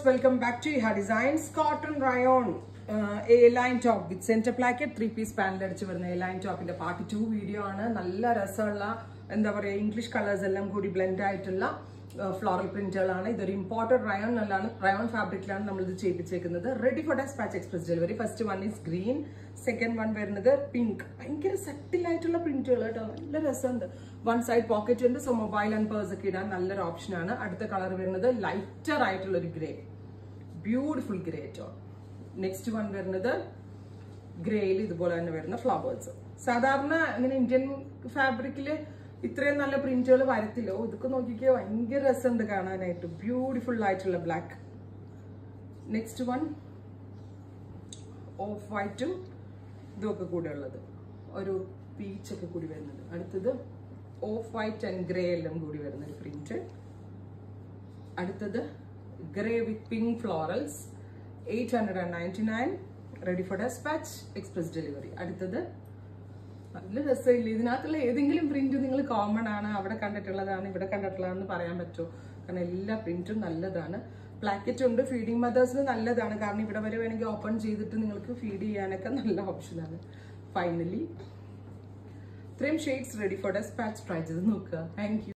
welcome back to Iha designs cotton rayon A line top with centre placket three piece panel അടിച്ച് വരുന്ന A line ടോപ്പിന്റെ part two video ആണ് നല്ല രസമുള്ള എന്താ പറയുക ഇംഗ്ലീഷ് കളേഴ്സ് എല്ലാം കൂടി ബ്ലെൻഡ് ആയിട്ടുള്ള ഫ്ലോറൽ പ്രിന്റുകളാണ് ഇതൊരു ഇമ്പോർട്ടഡ് റയോൺ നല്ലാണ് റയോൺ ഫാബ്രിക്കിലാണ് നമ്മൾ ഇത് ചെയ്യിപ്പിച്ചേക്കുന്നത് ready for dispatch express delivery first one is green second one വരുന്നത് പിങ്ക് ഭയങ്കര സെറ്റിൽ ആയിട്ടുള്ള പ്രിന്റുകൾ കേട്ടോ നല്ല രസമുണ്ട് വൺ സൈഡ് പോക്കറ്റ് ഉണ്ട് സോ മൊബൈൽ ആൻഡ് പേഴ്സ് ഒക്കെ ഇടാൻ നല്ലൊരു ഓപ്ഷനാണ് അടുത്ത കളർ വരുന്നത് ലൈറ്റർ ആയിട്ടുള്ള ഒരു grey beautiful grey tone next one വരുന്നത് ഗ്രേയിൽ ഇതുപോലെ തന്നെ വരുന്ന ഫ്ലവേഴ്സ് സാധാരണ ഇങ്ങനെ ഇന്ത്യൻ ഫാബ്രിക്കിൽ ഇത്രയും നല്ല പ്രിന്റുകൾ വരത്തില്ലോ ഇതൊക്കെ നോക്കിക്കോ ഭയങ്കര രസമുണ്ട് കാണാനായിട്ട് ബ്യൂട്ടിഫുൾ ആയിട്ടുള്ള ബ്ലാക്ക് നെക്സ്റ്റ് വൺ ഓഫ് വൈറ്റും ഇതൊക്കെ കൂടെ ഉള്ളത് ഒരു പീച്ച് ഒക്കെ കൂടി വരുന്നത് അടുത്തത് ഓഫ് വൈറ്റ് ആൻഡ് ഗ്രേ എല്ലാം കൂടി വരുന്ന ഒരു പ്രിന്റ് അടുത്തത് grey with pink florals eight hundred and ninety nine ready for dispatch express delivery അടുത്തത് നല്ല രസമില്ല ഇതിനകത്തുള്ള ഏതെങ്കിലും പ്രിന്റ് നിങ്ങൾ കോമൺ ആണ് അവിടെ കണ്ടിട്ടുള്ളതാണ് ഇവിടെ കണ്ടിട്ടുള്ളതാണെന്ന് പറയാൻ പറ്റുമോ കാരണം എല്ലാ പ്രിന്റും നല്ലതാണ് പ്ലാക്കറ്റ് ഉണ്ട് ഫീഡിങ് മദേഴ്സിന് നല്ലതാണ് കാരണം ഇവിടെ വരെ വേണമെങ്കിൽ ഓപ്പൺ ചെയ്തിട്ട് നിങ്ങൾക്ക് ഫീഡ് ചെയ്യാനൊക്കെ നല്ല ഓപ്ഷനാണ് ഫൈനലി ഇത്രയും shades ready for dispatch try ചെയ്ത് നോക്കുക താങ്ക്